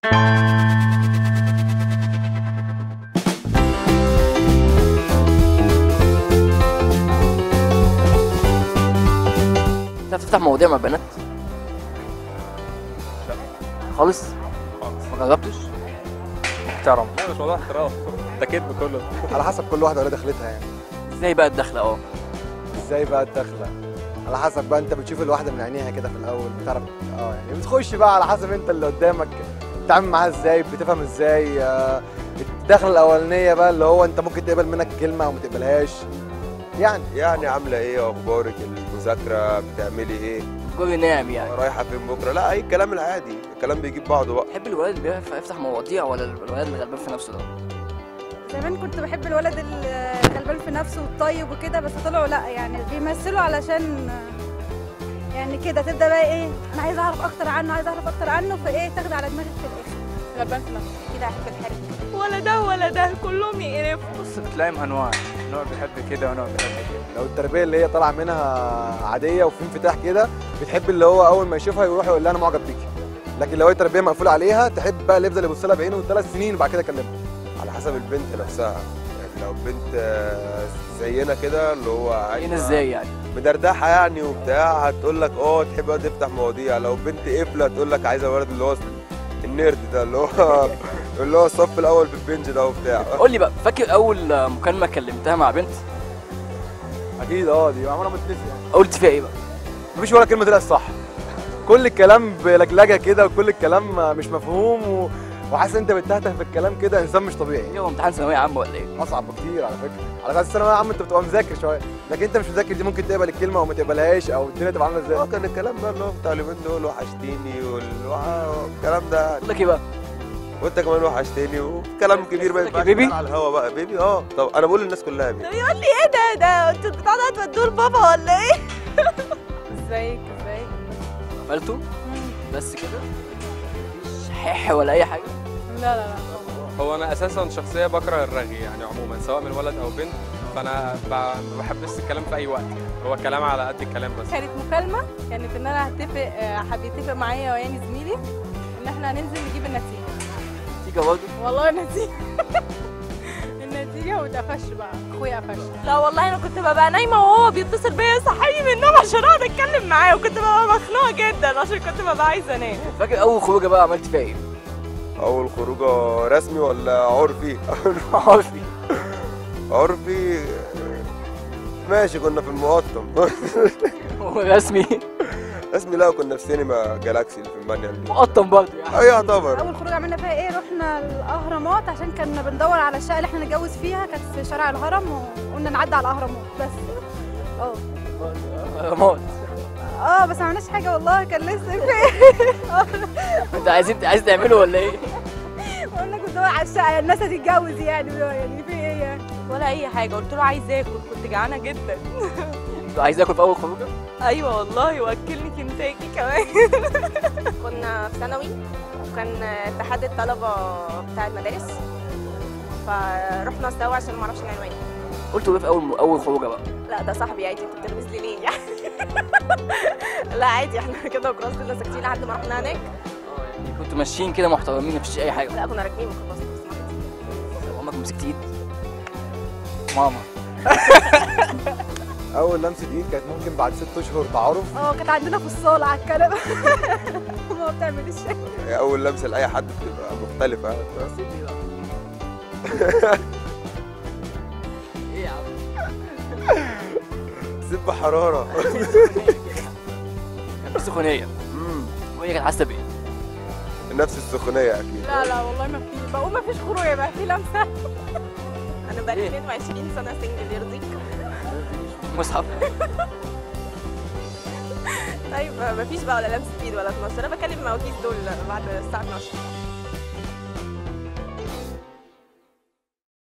تعرف تفتح مواضيع مع بنات خالص ما جربتش محترم لا مش موضوع احترام ده كذب كله على حسب كل واحده ولا دخلتها يعني ازاي بقى الدخله اه ازاي بقى الدخله على حسب بقى انت بتشوف الواحده من عينيها كده في الاول بتعرف اه يعني بتخش بقى على حسب انت اللي قدامك بتتعامل معاها ازاي بتفهم ازاي آه، الدخله الاولانيه بقى اللي هو انت ممكن تقبل منك كلمه او ما تقبلهاش يعني يعني عامله ايه اخبارك المذاكره بتعملي ايه جوري ناعم يعني رايحه فين بكره لا اي الكلام العادي الكلام بيجيب بعضه بقى تحب الولد اللي بيعرف يفتح مواضيع ولا الولد اللي غلبان في نفسه ده زمان كنت بحب الولد الغلبان في نفسه والطيب وكده بس طلعوا لا يعني بيمثلوا علشان يعني كده تبدا بقى ايه انا عايزه اعرف اكتر عنه عايزه اعرف اكتر عنه فايه تاخد على دماغك في الاخر غلبان في نفسه كده احب الحرب ولا ده ولا ده كلهم يقرفوا بص بتلاقيهم انواع نوع بيحب كده ونوع بيحب كده لو التربيه اللي هي طالعه منها عاديه وفي انفتاح كده بتحب اللي هو اول ما يشوفها يروح يقول لها انا معجب بيكي لكن لو هي تربيه مقفوله عليها تحب بقى اللي يفضل يبص لها بعينه ثلاث سنين وبعد كده يكلمها على حسب البنت نفسها يعني لو بنت آه، زينا كده اللي هو عايزة هنا ازاي يعني مدردحه يعني وبتاع هتقول لك اه تحب الواد يفتح مواضيع لو بنت قفله تقول لك عايزه الولد اللي هو النيرد ده اللي هو اللي هو الصف الاول في البنج ده وبتاع قول لي بقى فاكر اول مكالمه كلمتها مع بنت اكيد اه دي عمرها ما تنسي يعني قلت فيها ايه بقى مفيش ولا كلمه طلعت صح كل الكلام بلجلجه كده وكل الكلام مش مفهوم و... وحاسس انت بتتهته في الكلام كده انسان مش طبيعي ايه هو امتحان ثانويه عامه ولا ايه اصعب بكتير على فكره على اساس الثانويه العامه انت بتبقى مذاكر شويه لكن انت مش مذاكر دي ممكن تقبل الكلمه او ما تقبلهاش او الدنيا تبقى عامله اه ازاي كان الكلام بقى اللي هو بتاع اليومين دول وحشتيني والكلام ده بقول لك ايه بقى وانت كمان وحشتني وكلام كبير بقى لك يا بيبي؟ على الهوا بقى بيبي اه طب انا بقول للناس كلها بيبي يقول لي ايه ده ده انتوا بتقعدوا تودوه لبابا ولا ايه ازيك ازيك قفلته بس كده مفيش حح ولا اي حاجه لا لا لا هو انا اساسا شخصيه بكره الرغي يعني عموما سواء من ولد او بنت فانا ب- ما بحبش الكلام في اي وقت يعني هو كلام على قد الكلام بس كانت مكالمه كانت ان انا هتفق آه، حب يتفق معايا ويعني زميلي ان احنا هننزل نجيب النتيجه تيجي برضه والله النتيجه النتيجه واتقفش بقى اخويا قفش لا والله انا كنت ببقى نايمه وهو بيتصل بيا يصحيني من النوم عشان اقعد اتكلم معاه وكنت ببقى مخنوقه جدا عشان كنت ببقى عايزه انام فاكر اول خروجه بقى عملت فيها ايه اول خروجه رسمي ولا عرفي عارفي عرفي ماشي كنا في المقطم رسمي اسمي لا كنا في سينما جالاكسي اللي في المانيال دي مقطم برضه يعني اي يعتبر اول خروج عملنا فيها ايه رحنا الاهرامات عشان كنا بندور على الشقه اللي احنا نتجوز فيها كانت في شارع الهرم وقلنا نعدي على الاهرامات بس اه اهرامات اه بس ما عملناش حاجه والله كان لسه في انت عايزين عايز تعمله ولا ايه؟ قلنا كنت بدور على الشقه الناس هتتجوز يعني يعني في ايه يعني ولا اي حاجه قلت له عايز اكل كنت جعانه جدا عايز اكل في اول خروجه؟ ايوه والله واكلني كنتاكي كمان كنا في ثانوي وكان اتحاد الطلبه بتاع المدارس فرحنا سوا عشان ما اعرفش العنوان قلت ايه في اول اول خروجه بقى؟ لا ده صاحبي عادي انت بتلبس لي ليه يعني لا عادي احنا كده وخلاص كنا ساكتين لحد ما رحنا هناك اه يعني كنتوا ماشيين كده محترمين مفيش اي حاجه لا كنا راكبين ميكروباص بس ما كانش- عمرك مسكت ايد؟ ماما اول لمسه ايد كانت ممكن بعد ست اشهر تعارف اه كانت عندنا في الصاله على الكنبه ما بتعمل الشاي هي اول لمسه لاي حد بتبقى مختلفه ايه يا عم؟ سب حراره كان في سخونيه امم وهي كانت حاسه بايه؟ نفس السخونيه اكيد لا لا والله ما في بقول ما فيش خروج يبقى في لمسه انا بقالي 22 سنه سنجل يرضيك مصحف طيب مفيش بقى ولا لمسه ايد ولا 12 انا بكلم مواكيس دول بعد الساعه 12